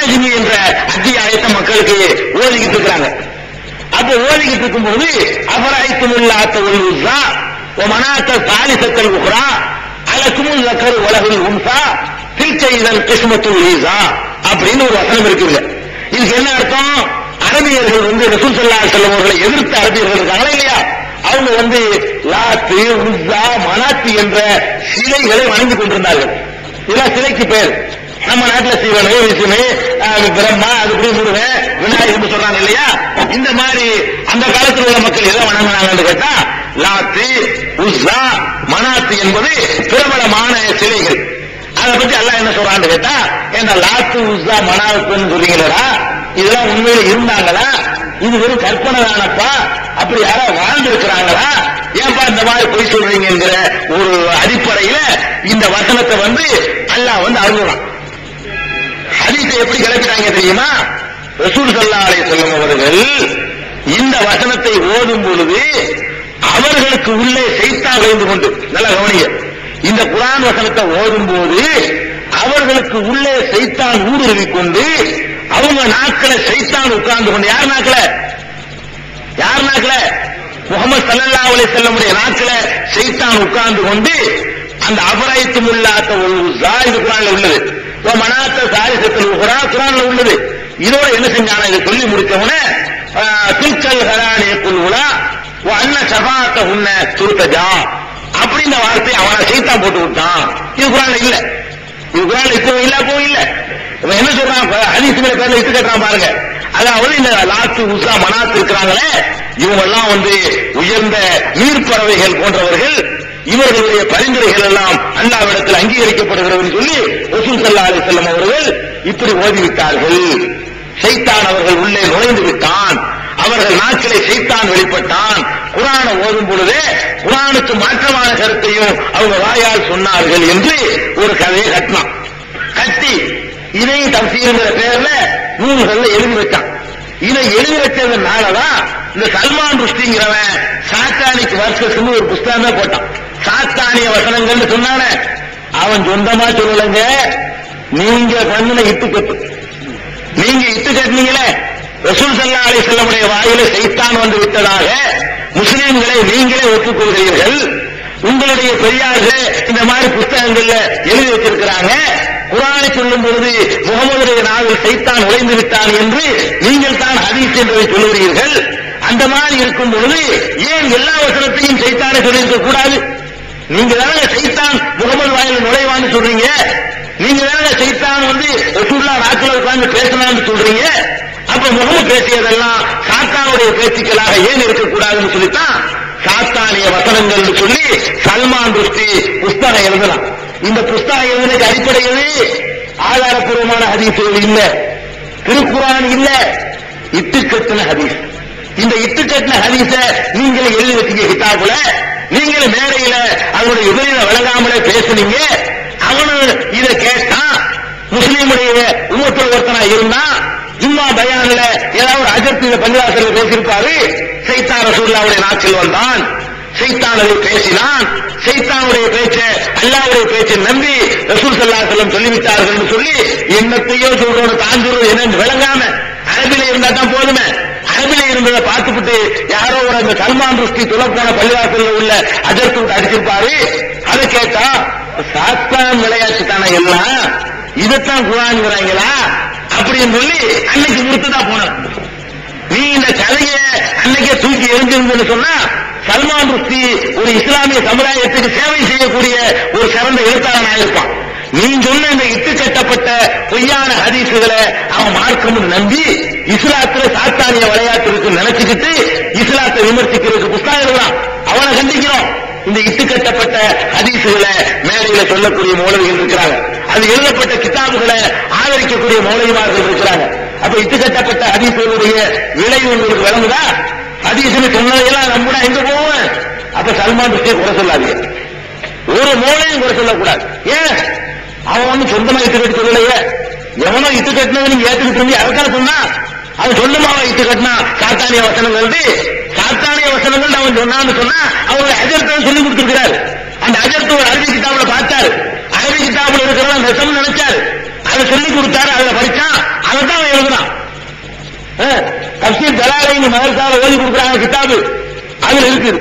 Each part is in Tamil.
அந்நஜ்மி என்ற அத்தியாயத்தை மக்களுக்கு ஓதிக்கிட்டு இருக்கிறாங்க அப்ப ஓதிக்கிட்டு இருக்கும்போது அபராய்த்துமுல்லாத்த ஒரு உஸ்ஸா மனாத்த சாலிசத்தல் உஹ்ரா அலக்குமுல் லக்கர் உலகில் உன்சா திருச்சை இதன் கிஸ்மத்துல் ஈசா அப்படின்னு ஒரு வசனம் இருக்குங்க இதுக்கு என்ன அர்த்தம் அரபியர்கள் வந்து ரசூல் ஸல்லல்லாஹு அலைஹி வஸல்லம் அவர்களை எதிர்த்த அரபியர்கள் இருக்காங்களா இல்லையா அவங்க வந்து லாத்து உஸ்ஸா மனாத்தி என்ற சிலைகளை வணங்கி கொண்டிருந்தார்கள் இதெல்லாம் சிலைக்கு பேர் நம்ம நாட்டுல சிவனு விஷ்ணு அஹ், பிரம்மா அது இப்படி முருகன் விநாயகர் சொல்றாங்க இல்லையா இந்த மாதிரி அந்த காலத்தில் உள்ள மக்கள் எதை வணங்கினாங்கன்னு கேட்டா லாத்து உஸ்ஸா மனாத்து என்பது பிரபலமான சிலைகள் அதை பத்தி அல்லாஹ் என்ன சொல்றான்னு கேட்டா என்ன லாத்து உஸ்ஸா மனாத்துன்னு சொல்றீங்களா இதெல்லாம் உண்மையில இருந்தாங்களா இது வெறும் கற்பனை தானப்பா அப்படி யாரோ வாழ்ந்து இருக்கிறாங்களா ஏன்பா இந்த மாதிரி பொய் சொல்றீங்கிற ஒரு அடிப்படையில இந்த வசனத்தை வந்து அல்லாஹ் வந்து அருள்றான் ஹதீஸை எப்படி கிளப்பிட்டாங்க தெரியுமா ரசூல் ஸல்லல்லாஹு அலைஹி வஸல்லம் அவர்கள் இந்த வசனத்தை ஓதும் பொழுது அவர்களுக்கு உள்ளே செய்தான் விளைந்து கொண்டு நல்ல கவனிங்க இந்த குர்ஆன் வசனத்தை ஓதும் போது அவர்களுக்கு உள்ளே செய்தான் ஊடுருவி கொண்டு அவங்க நாட்களை செய்தான் உட்கார்ந்து கொண்டு யார் நாட்கள யார் நாட்கள முகமது ஸல்லல்லாஹு அலைஹி வஸல்லமுடைய நாட்கள செய்தான் உட்கார்ந்து கொண்டு அந்த அபராயத்து முல்லாத்த ஒரு இது குரான்ல உள்ளது ஓ மனாத்த சாரிசத்தில் உஹரா குரான்ல உள்ளது இதோட என்ன செஞ்சானா இதை சொல்லி முடிச்சவன துல்கல் ஹரானே குல்வுலா ஓ அன்ன சபாத்த உன்ன துருத்தஜா அப்படின்ற வார்த்தை அவனை சைத்தான் போட்டு விட்டான் இது குரான்ல இல்ல இது குரான்ல இப்போ இல்ல அப்போ இல்ல இவன் என்ன சொல்றான் ஹதீசுகளை பேர்ல இட்டு கட்டுறான் பாருங்க அதாவது இந்த லாத்து உசா மனாத்து இருக்கிறாங்களே இவங்க எல்லாம் வந்து உயர்ந்த நீர்ப்பறவைகள் போன்றவர்கள் இவர்களுடைய பரிந்துரைகள் எல்லாம் அல்லாவிடத்தில் அங்கீகரிக்கப்படுகிறது சொல்லி ரசூல் ஸல்லல்லாஹு அலைஹி வஸல்லம் அவர்கள் இப்படி ஓதிவிட்டார்கள் சைத்தான் அவர்கள் உள்ளே நுழைந்து விட்டான் அவர்கள் நாட்களை சைத்தான் வெளிப்பட்டான் குரானை ஓதும் பொழுதே குரானுக்கு மாற்றமான கருத்தையும் அவங்க வாயால் சொன்னார்கள் என்று ஒரு கதையை கட்டினான் கட்டி இதையும் தப்சீருங்கிற பேர்ல நூல்கள்ல எழுதி வச்சான் இதை எழுதி வச்சதுனாலதான் இந்த சல்மான் ருஷ்டிங்கிறவன் சாத்தானிக் வர்க்கஸ்னு ஒரு புஸ்தகமே போட்டான் சாத்தானிய வசனங்கள்னு சொன்னானே அவன் சொந்தமா சொல்லலைங்க நீங்க பண்ணின இட்டு கட்டு நீங்க இட்டு கட்டினீங்களே ரசூல் சல்லா அலி செல்லமுடைய வாயில சைத்தான் வந்து விட்டதாக முஸ்லிம்களை நீங்களே ஒத்துக்கொள்கிறீர்கள் உங்களுடைய பெரியார்கள் இந்த மாதிரி புஸ்தகங்கள்ல எழுதி வச்சிருக்கிறாங்க குரானை சொல்லும் பொழுது முகமதுடைய நாவில் சைத்தான் நுழைந்து விட்டான் என்று நீங்கள் தான் ஹதீஸ் என்பதை சொல்லுகிறீர்கள் அந்த மாதிரி இருக்கும் பொழுது ஏன் எல்லா வசனத்தையும் சைத்தானை சொல்லியிருக்க கூடாது நீங்க தானே சைத்தான் முகமது வாயில் நுழைவான்னு சொல்றீங்க நீங்க தானே சைத்தான் வந்து ரசூல்லா நாட்டில் உட்கார்ந்து பேசலாம்னு சொல்றீங்க அப்ப முகமது பேசியதெல்லாம் சாத்தானுடைய பேச்சுக்களாக ஏன் இருக்கக்கூடாதுன்னு சொல்லித்தான் சாத்தானிய வசனங்கள் சொல்லி சல்மான் ருஷ்டி புஸ்தகம் எழுதலாம் இந்த புஸ்தகம் எழுதுனதுக்கு அடிப்படை எது ஆதாரப்பூர்வமான ஹதீசுகள் இல்ல திருக்குரான் இல்ல இட்டுக்கட்டின ஹதீஸ் இந்த இட்டுக்கட்டின ஹதீஸ நீங்களே எழுதி வச்சீங்க கிதாபுல நீங்களே மேடையில அவனுடைய எதிரில விளங்காமலே பேசுனீங்க அவனு இத கேட்டான் முஸ்லீமுடைய உம்மத்தில் ஒருத்தனா இருந்தா ஜும்மா பயான்ல ஏதாவது ஒரு அஜர்த்து இந்த பள்ளிவாசல் பேசியிருப்பாரு சைத்தான் ரசூல்லாவுடைய நாட்கள் வந்தான் சைத்தான் அதை பேசினான் சைத்தானுடைய பேச்ச அல்லாவுடைய பேச்சை நம்பி ரசூல் சல்லாசலம் சொல்லிவிட்டார்கள் சொல்லி என்னத்தையோ சொல்றோம் தாஞ்சூர் என்னன்னு விளங்காம அரபில இருந்தா தான் போதுமே அரபில இருந்ததை பார்த்துவிட்டு யாரோ ஒரு அந்த சல்மான் ருஷ்டி துளப்போன பள்ளிவாசல்ல உள்ள அஜர்த்து விட்டு அடிச்சிருப்பாரு அதை கேட்டா சாத்தான் விளையாட்டு தானே எல்லாம் இதைத்தான் குரான்ங்கிறாங்களா அப்படின்னு சொல்லி அன்னைக்கு முடித்துதான் போனார் நீ இந்த கதையை அன்னைக்கே தூக்கி எரிஞ்சிருந்தன்னு சொன்னா சல்மான் ருஷ்டி ஒரு இஸ்லாமிய சமுதாயத்துக்கு சேவை செய்யக்கூடிய ஒரு சிறந்த எழுத்தாளனாக இருப்பான் நீ சொன்ன இந்த இட்டு கட்டப்பட்ட பொய்யான ஹதீசுகளை அவன் மார்க்கம்னு நம்பி இஸ்லாத்துல சாத்தானிய விளையாட்டு இருக்கு நினைச்சுக்கிட்டு இஸ்லாத்தை விமர்சிக்கிறதுக்கு புஸ்தகம் எழுதலாம் அவனை கண்டிக்கிறோம் இந்த இட்டு கட்டப்பட்ட ஹதீசுகளை மேடையில சொல்லக்கூடிய மௌலவிகள் இருக்கிறாங்க அது எழுதப்பட்ட கிதாபுகளை ஆதரிக்கக்கூடிய மௌலவிமார்கள் இருக்கிறாங்க அப்ப இட்டு கட்டப்பட்ட ஹதீசுகளுடைய விளைவு உங்களுக்கு விளங்குதா ஹதீசுன்னு சொன்னதையெல்லாம் நம்பினா எங்க போவேன் அப்ப சல்மான் ருஷ்டியை குறை சொல்லாதீங்க ஒரு மூலையும் குறை சொல்லக்கூடாது ஏன் அவன் வந்து சொந்தமா இட்டு கட்டி சொல்லலையே எவனோ இட்டு கட்டினவன் நீங்க ஏத்துக்கிட்டு இருந்து அதுக்காக சொன்னா அவன் சொல்லுமாவா இட்டு கட்டினா சாத்தானிய வசனங்கள் சாத்தானிய வசனங்கள் அவன் சொன்னான்னு சொன்னா அவருடைய அஜர்த்தை சொல்லி கொடுத்திருக்கிறாரு அந்த அஜர்த்து ஒரு அரபி கிதாபுல பார்த்தாரு அரபி கிதாபுல இருக்கிறவன் நெசம் நினைச்சாரு அதை சொல்லி கொடுத்தாரு அதுல படிச்சான் அதை குரான் மதரசால ஓதி கொடுக்குறாங்க கிதாபு அதுல இருக்குது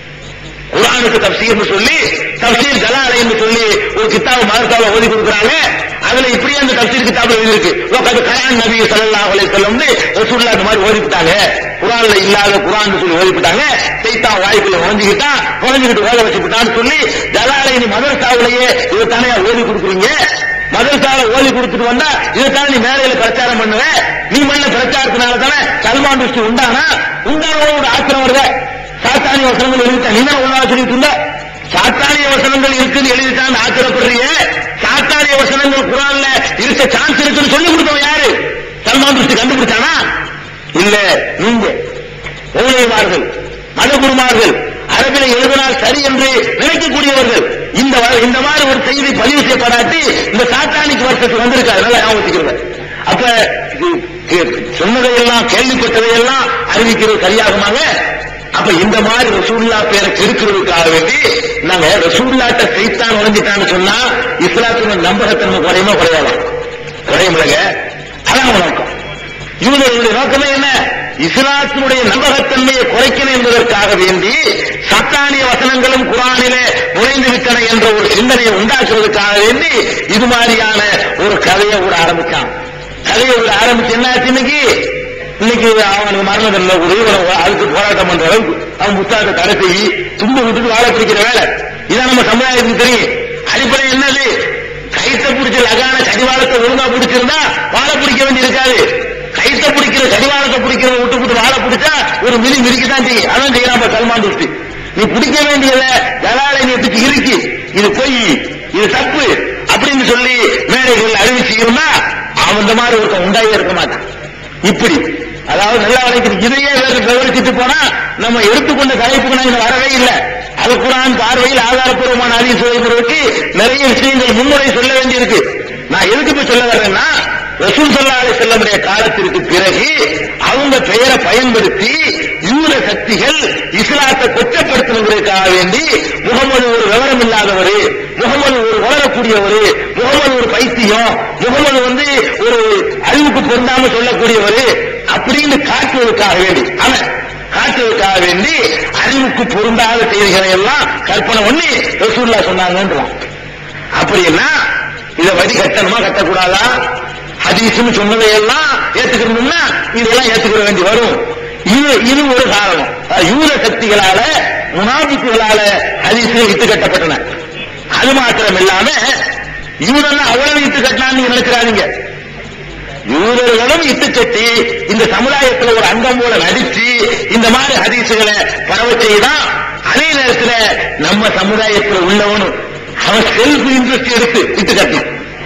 குரானுக்கு தப்சீர்னு சொல்லி தப்சீர் ஜலாலைன்னு சொல்லி ஒரு கிதாபு மதரசால ஓதி கொடுக்குறாங்க அதுல இப்படியே அந்த தப்சீர் கிதாபுல எழுதிருக்கு அது கயான் நபி ஸல்லல்லாஹு அலைஹி வஸல்லம் வந்து ரசூலுல்லாஹ் இந்த மாதிரி ஓதிவிட்டாங்க குரான்ல இல்லாத குரான் சொல்லி ஓதிவிட்டாங்க சைத்தான் வாய்க்குள்ள நுழைஞ்சுக்கிட்டான் நுழைஞ்சுக்கிட்டு ஓத வச்சுக்கிட்டான்னு சொல்லி ஜலாலைனி மதரசாவிலேயே இதை தானே ஓதி கொடுக்குறீங்க மதரசால ஓதி கொடுத்துட்டு வந்தா இதைத்தானே நீ மேலையில பிரச்சாரம் பண்ணுவ நீ பண்ண பிரச்சாரத்தினால தானே சல்மான் ருஷ்டி உண்டானா உண்டானோட ஆத்திரம் வருத சாத்தானிய வசனங்கள் எழுதிட்டா நீ தான் ஒன்றா சொல்லிட்டு இருந்த சாத்தானிய வசனங்கள் இருக்குன்னு எழுதிட்டான்னு ஆத்திரப்படுறீங்க சாத்தானிய வசனங்கள் குரான்ல இருக்க சான்ஸ் இருக்குன்னு சொல்லி கொடுத்தவன் யாரு சல்மான் ருஷ்டி கண்டுபிடிச்சானா இல்ல நீங்க ஊழியமார்கள் மதகுருமார்கள் அரபில எழுதினால் சரி என்று நினைக்கக்கூடியவர்கள் இந்த வ- இந்த மாதிரி ஒரு செய்தி பதிவு செய்யப்படாட்டி இந்த சாத்தானிக்கு வருஷத்துக்கு வந்திருக்காது நல்லா ஞாபகம் வச்சுக்கிறேன் அப்ப இது கே- சொன்னதையெல்லாம் கேள்விப்பட்டதையெல்லாம் அறிவிக்கிறது சரியாகுமாங்க அப்ப இந்த மாதிரி ரசூல்லா பேரை கெடுக்கிறதுக்காக வேண்டி நாங்க ரசூல்லாட்ட சைத்தான் நுழைஞ்சிட்டான்னு சொன்னா இஸ்லாத்தின நம்பகத்தன்மை குறையுமா குறையாதா குறையுமில்லங்க அதான் நோக்கம் இவங்களுடைய நோக்கமே என்ன இஸ்லாத்தினுடைய நம்பகத்தன்மையை குறைக்கணும் என்பதற்காக வேண்டி சத்தானிய வசனங்களும் குரானிலே நுழைந்து விட்டன என்ற ஒரு சிந்தனையை உண்டாக்குறதுக்காக வேண்டி இது மாதிரியான ஒரு கதையை விட ஆரம்பிச்சான் கதையை விட ஆரம்பிச்சு என்ன ஆச்சு இன்னைக்கு இன்னைக்கு அவனுக்கு மரண தண்டனை கொடு இவனை அதுக்கு போராட்டம் பண்ற அளவுக்கு அவன் புத்தகத்தை தடை செய்யி துண்டு விட்டுட்டு வாழ பிடிக்கிற வேலை இதான் நம்ம சமுதாயத்துக்கு தெரியும் அடிப்படை என்னது கைத்த பிடிச்ச லகான கடிவாளத்தை ஒழுங்கா பிடிச்சிருந்தா வாழை பிடிக்க வேண்டி இருக்காது கைத்த பிடிக்கிற கடிவாளத்தை பிடிக்கிறத விட்டு விட்டு வாழை பிடிச்சா ஒரு மிதி மிதிக்கத்தான் செய்யும் அதான் செய்யலாம் சல்மான் ருஷ்டி நீ பிடிக்க வேண்டியத ஜலாலை நீட்டுக்கு இருக்கு இது பொய் இது தப்பு அப்படின்னு சொல்லி மேடைகள் அறிவிச்சு இருந்தா அவன் இந்த மாதிரி ஒருத்தன் உண்டாகி இருக்க மாட்டான் இப்படி அதாவது நல்லா வளைக்கிறது இதையே வேறு விவரிச்சுட்டு போனா நம்ம எடுத்துக்கொண்ட தலைப்புக்கு நாங்க வரவே இல்லை அது குரான் பார்வையில் ஆதாரப்பூர்வமான அறிவு சொல்வதற்கு நிறைய விஷயங்கள் முன்னுரை சொல்ல வேண்டியிருக்கு நான் எதுக்கு இப்ப சொல்ல வர்றேன்னா ரசூல் சல்லா அலி செல்லமுடைய காலத்திற்கு பிறகு அவங்க பெயரை பயன்படுத்தி யூத சக்திகள் இஸ்லாத்தை கொச்சப்படுத்தணுங்கிறதுக்காக வேண்டி முகமது ஒரு விவரம் இல்லாதவர் முகமது ஒரு வளரக்கூடியவர் முகமது ஒரு பைத்தியம் முகமது வந்து ஒரு அறிவுக்கு பொருந்தாம சொல்லக்கூடியவர் அப்படின்னு காட்டுவதற்காக வேண்டி அவன் காட்டுவதற்காக வேண்டி அறிவுக்கு பொருந்தாத செய்திகளை எல்லாம் கற்பனை பண்ணி ரசூல்லா சொன்னாங்கன்றான் அப்படின்னா இதை வரி கட்டணுமா கட்டக்கூடாதா ஹதீஸ்னு சொன்னதையெல்லாம் ஏத்துக்கணும்னா இதெல்லாம் ஏத்துக்கிற வேண்டி வரும் இது இது ஒரு காரணம் அஹ் யூத சக்திகளால முனாபிக்குகளால ஹதீஸ்கள் இட்டு கட்டப்பட்டன அது மாத்திரம் இல்லாம யூதெல்லாம் அவ்வளவு இட்டு கட்டினான்னு நீங்க நினைக்கிறாதீங்க யூதர்களும் இட்டு கட்டி இந்த சமுதாயத்துல ஒரு அங்கம் போல நடிச்சு இந்த மாதிரி ஹதீசுகளை பரவ செய்தான் அதே நேரத்துல நம்ம சமுதாயத்துல உள்ளவனும் அவன் செல்ஃப் இன்ட்ரெஸ்ட் எடுத்து இட்டு கட்டினான்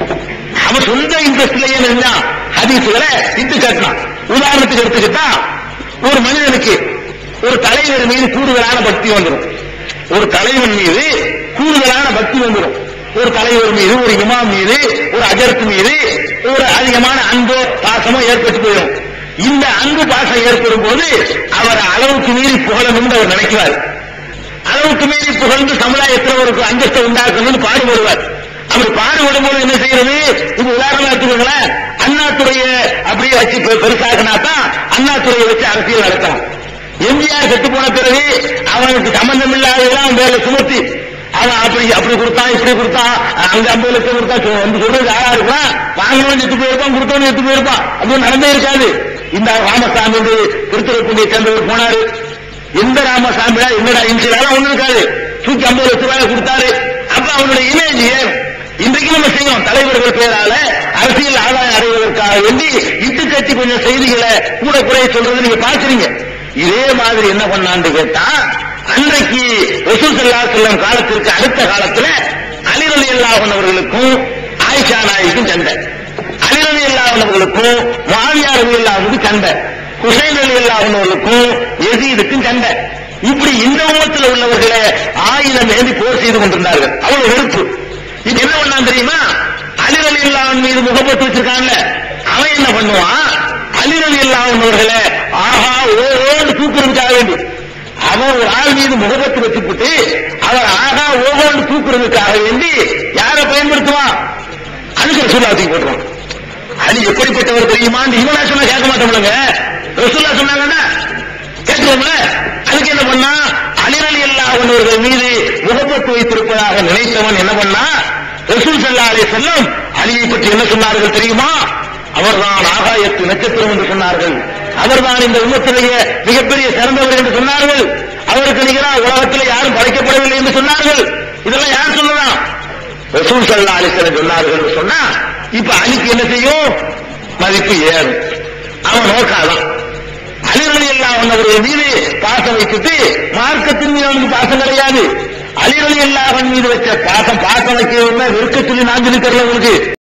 அவன் சொந்த இன்ட்ரெஸ்ட்லயே இருந்தான் ஹதீசுகளை இட்டு கட்டினான் உதாரணத்துக்கு எடுத்துக்கிட்டா ஒரு மனிதனுக்கு ஒரு தலைவர் மீது கூடுதலான பக்தி வந்துடும் ஒரு தலைவன் மீது கூடுதலான பக்தி வந்துடும் ஒரு தலைவர் மீது ஒரு இமாம் மீது ஒரு அஜர்த்து மீது ஒரு அதிகமான அன்போ பாசமோ ஏற்பட்டு போயிடும் இந்த அன்பு பாசம் ஏற்படும் போது அவர் அளவுக்கு மீறி புகழணும்னு அவர் நினைக்கிறார் அளவுக்கு மீறி புகழ்ந்து சமுதாயத்தில் ஒரு அந்தஸ்தை உண்டாக்கணும்னு பாடுபடுவார் அப்படி பாடுபடும் போது என்ன செய்யறது இப்ப உதாரணமா எடுத்துக்கோங்களேன் அண்ணாத்துறைய அப்படியே வச்சு பெ- பெருசாக்குனா தான் அண்ணாத்துறையை வச்சு அரசியல் நடத்தலாம் எம்ஜிஆர் செத்து போன பிறகு அவனுக்கு சம்பந்தம் இல்லாததெல்லாம் மேல சுமத்தி அவன் அப்படி அப்படி கொடுத்தான் இப்படி கொடுத்தான் அங்க ஐம்பது லட்சம் கொடுத்தா சொ- வந்து சொல்றது யாரா இருக்கலாம் வாங்கினவன் செத்து போயிருப்பான் கொடுத்தவன் செத்து போயிருப்பான் அது நடந்தே இருக்காது இந்த ராமசாமி வந்து திருத்துறைப்பூண்டியை சேர்ந்தவர் போனாரு எந்த ராமசாமிடா என்னடா இன்சிலாலும் ஒண்ணு இருக்காது தூக்கி ஐம்பது லட்சம் ரூபாய் கொடுத்தாரு அப்ப அவனுடைய இமேஜ் ஏறும் இன்றைக்கு நம்ம செய்யணும் தலைவர்கள் பேரால அரசியல் ஆதாயம் அடைவதற்காக வேண்டி இட்டு கட்டி கொஞ்சம் செய்திகளை கூட குறைய சொல்றது நீங்க பாக்குறீங்க இதே மாதிரி என்ன பண்ணான்னு கேட்டா அன்றைக்கு ரசூல் சல்லா செல்லம் காலத்திற்கு அடுத்த காலத்துல அலிரலி அல்லாஹன் அவர்களுக்கும் ஆயிஷா நாய்க்கும் சண்டை அலிரலி அல்லாஹன் அவர்களுக்கும் மாவியார் ரலி அல்லாஹுக்கும் சண்டை ஹுசைன் அலி அல்லாஹர்களுக்கும் எசீதுக்கும் சண்டை இப்படி இந்த உமத்தில் உள்ளவர்களை ஆயுதம் ஏந்தி போர் செய்து கொண்டிருந்தார்கள் அவ்வளவு வெறுப்பு இது என்ன பண்ணான் தெரியுமா அலிரலி அல்லாஹன் மீது முகப்பட்டு வச்சிருக்கான்ல அவன் என்ன பண்ணுவான் அலிரலி அல்லாஹர்களை ஆஹா ஓஹோன்னு தூக்குறதுக்காக வேண்டி அவன் ஒரு ஆள் மீது முகப்பட்டு வச்சுக்கிட்டு அவர் ஆகா ஓஹோன்னு தூக்குறதுக்காக வேண்டி யாரை பயன்படுத்துவான் அதுக்கு ரசூல்லா தூக்கி போட்டுருவான் அலி எப்படிப்பட்டவர் தெரியுமான்னு இவனா சொன்னா கேட்க மாட்டோம்லங்க ரசூல்லா சொன்னாங்கன்னா கேட்கிறோம்ல அதுக்கு என்ன பண்ணா அலிரலி அல்லாஹர்கள் மீது முகப்பத்து வைத்திருப்பதாக நினைத்தவன் என்ன பண்ணா ரசூல் ஸல்லல்லாஹு அலைஹி வஸல்லம் அலியை பற்றி என்ன சொன்னார்கள் தெரியுமா அவர்தான் ஆகாயத்து நட்சத்திரம் என்று சொன்னார்கள் அவர்தான் இந்த உம்மத்திலேயே மிகப்பெரிய சிறந்தவர் என்று சொன்னார்கள் அவருக்கு நிகராக உலகத்தில் யாரும் படைக்கப்படவில்லை என்று சொன்னார்கள் இதெல்லாம் யார் சொல்லலாம் ரசூல் ஸல்லல்லாஹு அலைஹி வஸல்லம் சொன்னார்கள் என்று சொன்னா இப்ப அலிக்கு என்ன செய்யும் மதிப்பு ஏறும் அவன் நோக்காதான் அலிரலி எல்லாம் அவர்கள் மீது பாசம் வைத்துட்டு மார்க்கத்தின் மீது அவனுக்கு பாசம் கிடையாது அலிரலி அல்லாஹன் மீது வச்ச பாசம் பாசம் வைக்கிறதுனா வெறுக்க சொல்லி நான் சொல்லி தரல உங்களுக்கு